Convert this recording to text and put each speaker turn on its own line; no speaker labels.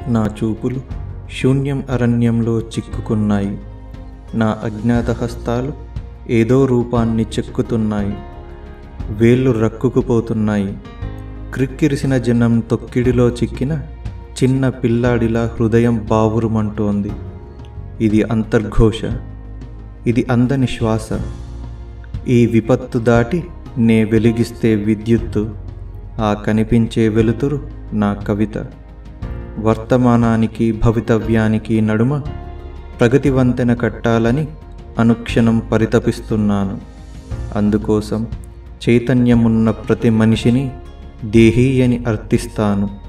నా చూపులు శూన్యం అరణ్యంలో చిక్కుకున్నాయి నా అజ్ఞాత హస్తాలు ఏదో రూపాన్ని చెక్కుతున్నాయి వేళ్ళు రక్కుకుపోతున్నాయి క్రిక్కిరిసిన జనం తొక్కిడిలో చిక్కిన చిన్న పిల్లాడిలా హృదయం బావురుమంటోంది ఇది అంతర్ఘోష ఇది అందని శ్వాస ఈ విపత్తు దాటి నే వెలిగిస్తే విద్యుత్తు ఆ కనిపించే వెలుతురు నా కవిత వర్తమానానికి భవితవ్యానికి నడుమ ప్రగతి వంతెన కట్టాలని అనుక్షణం పరితపిస్తున్నాను అందుకోసం చైతన్యమున్న ప్రతి మనిషిని దేహీ అని అర్థిస్తాను